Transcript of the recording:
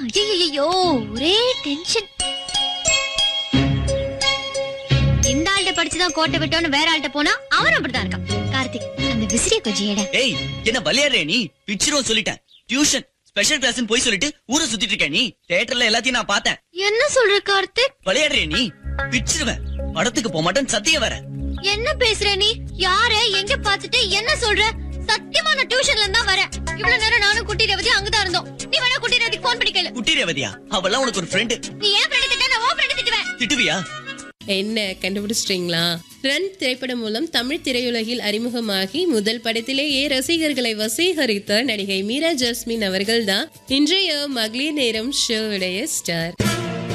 ஐயோ ஒரே டென்ஷன் இந்த ஆள்கிட்ட படிச்சுதான் கோட்டை விட்டோன்னு வேற ஆள்கிட்ட போனா அவரும் அப்படிதான் இருக்கான் கார்த்திக் அந்த விசிறிய கொஞ்சம் எட ஏய் என்ன விளையாடுற நீ பிச்சிரும் சொல்லிட்டேன் டியூஷன் ஸ்பெஷல் கிளாஸ் போய் சொல்லிட்டு ஊரை சுத்திட்டு இருக்க நீ தியேட்டர்ல எல்லாத்தையும் நான் பார்த்தேன் என்ன சொல்ற கார்த்திக் விளையாடுற நீ பிச்சிருவேன் படத்துக்கு போக மாட்டேன் சத்தியம் வேற என்ன பேசுற நீ யார எங்க பாத்துட்டு என்ன சொல்ற சத்தியமா நான் டியூஷன்ல இருந்தா வரேன் இவ்வளவு நேரம் நானும் குட்டி ரேவதி அங்கதான் இருந்தோம் நீ வேணா குட்டி ரேவதிக்கு போன் பண்ணி கேளு குட்டி ரேவதியா அவெல்லாம் உனக்கு ஒரு ஃப்ரெண்டு நீ ஏன் ஃப்ரெண்ட் திட்ட நான் உன் ஃப்ரெண்ட் திட்டுவேன் திட்டுவியா என்ன கண்டுபிடிச்சிட்டீங்களா ரன் திரைப்படம் மூலம் தமிழ் திரையுலகில் அறிமுகமாகி முதல் படத்திலேயே ரசிகர்களை வசீகரித்த நடிகை மீரா ஜாஸ்மின் அவர்கள்தான் இன்றைய மகளிர் நேரம் ஷோவுடைய ஸ்டார்